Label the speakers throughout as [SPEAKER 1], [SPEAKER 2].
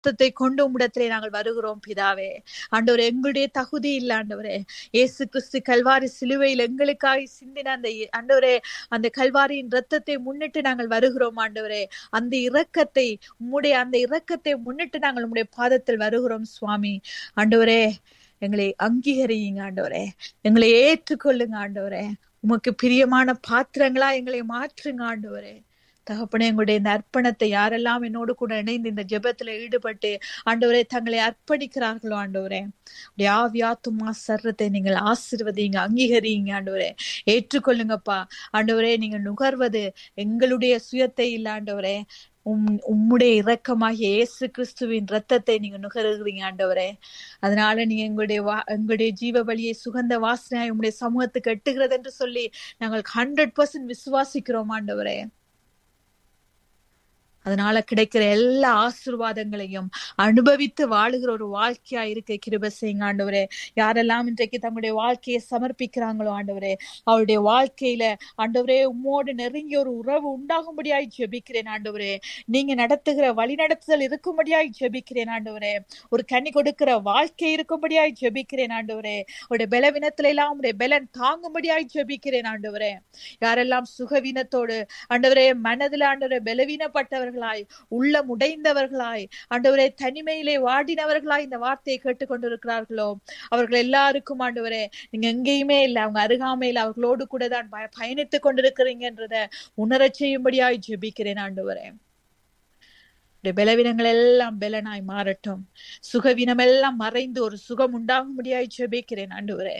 [SPEAKER 1] ரத்தத்தை கொண்டு உம்மிடத்திலே நாங்கள் வருகிறோம் பிதாவே ஆண்டவரே எங்களுடைய தகுதி இல்ல ஆண்டவரே இயேசு கிறிஸ்து கல்வாரி சிலுவையில் எங்களுக்காக சிந்தின அந்த இ- ஆண்டவரே அந்த கல்வாரியின் ரத்தத்தை முன்னிட்டு நாங்கள் வருகிறோம் ஆண்டவரே அந்த இரக்கத்தை உம்முடைய அந்த இரக்கத்தை முன்னிட்டு நாங்கள் உம்முடைய பாதத்தில் வருகிறோம் சுவாமி ஆண்டவரே எங்களை அங்கீகரியுங்க ஆண்டவரே எங்களை ஏற்றுக்கொள்ளுங்க ஆண்டவரே உமக்கு பிரியமான பாத்திரங்களா எங்களை மாற்றுங்க ஆண்டவரே தகப்பனே எங்களுடைய இந்த அர்ப்பணத்தை யாரெல்லாம் என்னோடு கூட இணைந்து இந்த ஜெபத்துல ஈடுபட்டு ஆண்டவரே தங்களை அர்ப்பணிக்கிறார்களோ ஆண்டவரே அப்படி ஆவியாத்துமா சர்றத்தை நீங்கள் ஆசிர்வதிங்க அங்கீகரிங்க ஆண்டவரே ஏற்றுக்கொள்ளுங்கப்பா ஆண்டவரே நீங்க நுகர்வது எங்களுடைய சுயத்தை இல்ல ஆண்டவரே உம் உம்முடைய இரக்கமாகிய இயேசு கிறிஸ்துவின் ரத்தத்தை நீங்க நுகருகிறீங்க ஆண்டவரே அதனால நீங்க எங்களுடைய வா எங்களுடைய ஜீவ வழியை சுகந்த வாசனையாய் உம்முடைய சமூகத்துக்கு எட்டுகிறது என்று சொல்லி நாங்கள் ஹண்ட்ரட் பர்சன்ட் விசுவாசிக்கிறோம் ஆண்டவரே அதனால கிடைக்கிற எல்லா ஆசீர்வாதங்களையும் அனுபவித்து வாழுகிற ஒரு வாழ்க்கையா இருக்க கிருப செய்யுங்க ஆண்டவரே யாரெல்லாம் இன்றைக்கு தங்களுடைய வாழ்க்கையை சமர்ப்பிக்கிறாங்களோ ஆண்டவரே அவருடைய வாழ்க்கையில ஆண்டவரே உம்மோடு நெருங்கிய ஒரு உறவு உண்டாகும்படியாய் ஜெபிக்கிறேன் ஆண்டவரே நீங்க நடத்துகிற வழி நடத்துதல் இருக்கும்படியாய் ஜெபிக்கிறேன் ஆண்டவரே ஒரு கனி கொடுக்கிற வாழ்க்கை இருக்கும்படியாய் ஜெபிக்கிறேன் ஆண்டவரே உடைய பலவீனத்துல எல்லாம் உடைய பலன் தாங்கும்படியாய் ஜெபிக்கிறேன் ஆண்டவரே யாரெல்லாம் சுகவீனத்தோடு ஆண்டவரே மனதில் ஆண்டவரே பலவீனப்பட்டவர்களாய் உள்ளம் உடைந்தவர்களாய் ஆண்டவரே தனிமையிலே வாடினவர்களாய் இந்த வார்த்தையை கேட்டுக்கொண்டிருக்கிறார்களோ அவர்கள் எல்லாருக்கும் ஆண்டவரே நீங்க எங்கேயுமே இல்லை அவங்க அருகாமையில் அவர்களோடு கூட தான் பய- பயணித்துக் கொண்டிருக்கிறீங்கன்றத உணரச் செய்யும்படியாய் ஜெபிக்கிறேன் ஆண்டவரே உடைய பலவீனங்கள் எல்லாம் பலனாய் மாறட்டும் சுகவீனம் எல்லாம் மறைந்து ஒரு சுகம் உண்டாகும்படியாய் ஜெபிக்கிறேன் ஆண்டவரே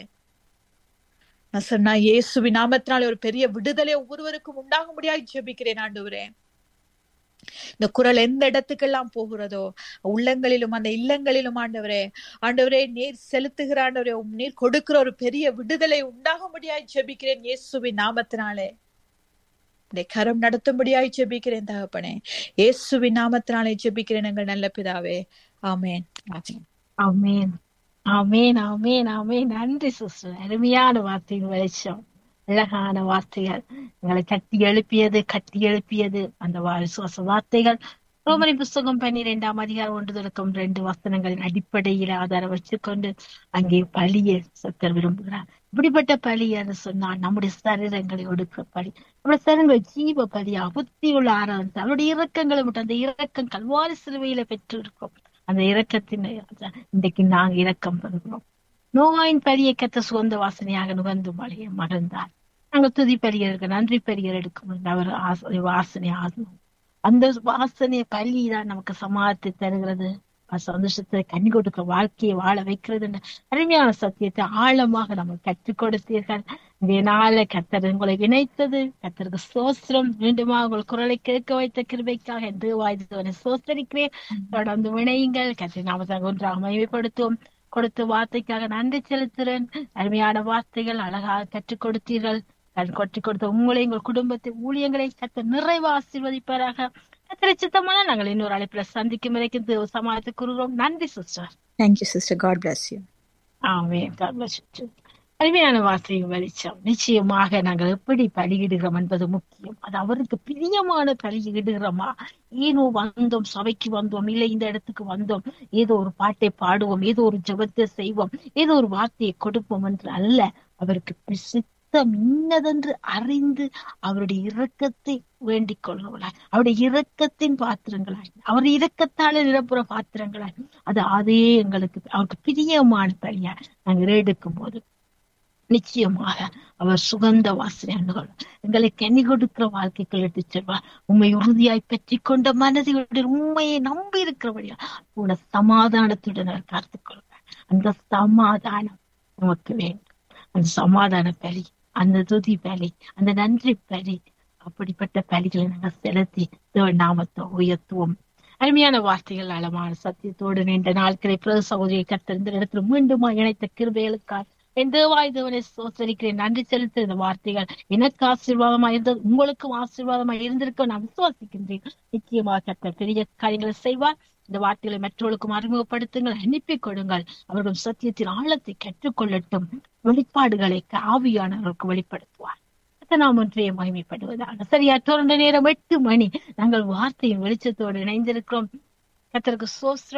[SPEAKER 1] நான் சொன்னா இயேசுவின் நாமத்தினாலே ஒரு பெரிய விடுதலை ஒவ்வொருவருக்கும் உண்டாகும்படியாய் ஜெபிக்கிறேன் ஆண்டவரே இந்த குரல் எந்த இடத்துக்கெல்லாம் போகிறதோ உள்ளங்களிலும் அந்த இல்லங்களிலும் ஆண்டவரே ஆண்டவரே நீர் செலுத்துகிற ஆண்டவரே உம் நீர் கொடுக்கிற ஒரு பெரிய விடுதலை உண்டாகும்படியாய் ஜெபிக்கிறேன் இயேசுவின் நாமத்தினாலே உடைய கரம் நடத்தும்படியாய் ஜெபிக்கிறேன் தகப்பனே இயேசுவின் நாமத்தினாலே ஜெபிக்கிறேன் எங்கள் நல்ல பிதாவே ஆமென் ஆமென்
[SPEAKER 2] ஆமேன் ஆமேன் ஆமேன் ஆமேன் நன்றி சிஸ்டர் அருமையான வார்த்தையின் வெளிச்சம் அழகான வார்த்தைகள் எங்களை கட்டி எழுப்பியது கட்டி எழுப்பியது அந்த வா- விசுவாச வார்த்தைகள் ரோமரி புஸ்தகம் பன்னிரெண்டாம் அதிகாரம் ஒன்று தொடக்கம் ரெண்டு வசனங்களின் அடிப்படையில் ஆதாரம் வச்சுக்கொண்டு அங்கே பலியை சத்தர் விரும்புகிறார் இப்படிப்பட்ட பலி என்று சொன்னால் நம்முடைய சரீரங்களை ஒடுக்கிற பலி நம்முடைய சரீரங்கள் ஜீவ பலியா புத்தியுள்ள ஆராதனை அவருடைய இரக்கங்களை விட்டு அந்த இரக்கம் கல்வாரி சிலுவையில பெற்று இருக்கோம் அந்த இரக்கத்தின் இன்றைக்கு நாங்க இரக்கம் பெறுகிறோம் நோவாயின் பலியை கத்த சுகந்த வாசனையாக நுகர்ந்து மழையை மறந்தார் நாங்கள் துதி பலியருக்கு நன்றி பலியர் எடுக்கும் அவர் ஆச- வாசனை ஆகும் அந்த வாசனை பலி தான் நமக்கு சமாதத்தை தருகிறது அது சந்தோஷத்தை கண்ணி கொடுக்க வாழ்க்கையை வாழ வைக்கிறது என்ற அருமையான சத்தியத்தை ஆழமாக நம்ம கற்றுக் கொடுத்தீர்கள் இந்த நாள கத்தர் உங்களை இணைத்தது கத்தருக்கு சோஸ்திரம் மீண்டுமா உங்கள் குரலை கேட்க வைத்த கிருபைக்காக என்று வாய்ந்தவனை சோஸ்தரிக்கிறேன் தொடர்ந்து வினையுங்கள் கத்திரி நாமத்தாக ஒன்றாக மகிமைப்படுத்துவோம் கொடுத்த வார்த்தைக்காக நன்றி செலுத்துறேன் அருமையான வார்த்தைகள் அழகாக கற்றுக் கொடுத்தீர்கள் கற்றுக் கற்றுக் கொடுத்த உங்களை உங்கள் குடும்பத்தை ஊழியங்களை கத்த நிறைவு ஆசீர்வதிப்பாராக கத்திரை சித்தமான நாங்கள் இன்னொரு அழைப்புல சந்திக்கும் வரைக்கும் தேவ சமாளத்தை கூறுகிறோம் நன்றி sister
[SPEAKER 1] thank you sister God bless you
[SPEAKER 2] ஆமே அருமையான வார்த்தையும் வெளிச்சம் நிச்சயமாக நாங்கள் எப்படி பலியிடுகிறோம் என்பது முக்கியம் அது அவருக்கு பிரியமான பலியிடுகிறோமா ஏனோ வந்தோம் சபைக்கு வந்தோம் இல்லை இந்த இடத்துக்கு வந்தோம் ஏதோ ஒரு பாட்டை பாடுவோம் ஏதோ ஒரு ஜெபத்தை செய்வோம் ஏதோ ஒரு வார்த்தையை கொடுப்போம் என்று அல்ல அவருக்கு சித்தம் இன்னதென்று அறிந்து அவருடைய இரக்கத்தை வேண்டிக் கொள்கிறவர்களாய் அவருடைய இரக்கத்தின் பாத்திரங்களாய் அவர் இரக்கத்தால நிரப்புற பாத்திரங்களாய் அது அதே எங்களுக்கு அவருக்கு பிரியமான பலியா நாங்கள் எடுக்கும் போது நிச்சயமாக அவர் சுகந்த வாசனை அணுகலாம் எங்களை கனி கொடுக்கிற வாழ்க்கைக்குள் எடுத்து செல்வார் உண்மை உறுதியாய் பற்றி கொண்ட மனதையுடன் உண்மையை நம்பி இருக்கிறபடியா உன சமாதானத்துடன் அவர் காத்துக் கொள்வார் அந்த சமாதானம் நமக்கு வேண்டும் அந்த சமாதான பலி அந்த துதி பலி அந்த நன்றி பலி அப்படிப்பட்ட பலிகளை நாங்கள் செலுத்தி தேவ நாமத்தை உயர்த்துவோம் அருமையான வார்த்தைகள் அளமான சத்தியத்தோடு நீண்ட நாட்களை பிரத சகோதரியை கத்திருந்த இடத்துல மீண்டுமா இணைத்த கிருபைகளுக்காய் என் தேவாய் தேவனை சோசரிக்கிறேன் நன்றி செலுத்த இந்த வார்த்தைகள் எனக்கு ஆசீர்வாதமா இருந்தது உங்களுக்கும் ஆசீர்வாதமா இருந்திருக்க நான் விசுவாசிக்கின்றேன் நிச்சயமாக கர்த்தர் பெரிய காரியங்களை செய்வார் இந்த வார்த்தைகளை மற்றவர்களுக்கும் அறிமுகப்படுத்துங்கள் அனுப்பி கொடுங்கள் அவர்கள் சத்தியத்தின் ஆழத்தை கற்றுக்கொள்ளட்டும் வெளிப்பாடுகளை ஆவியானவர்களுக்கு வெளிப்படுத்துவார் நாம் ஒன்றைய மகிமைப்படுவதாக சரியா தொடர்ந்த நேரம் எட்டு மணி நாங்கள் வார்த்தையின் வெளிச்சத்தோடு இணைந்திருக்கிறோம் கத்தருக்கு சோஸ்திரம்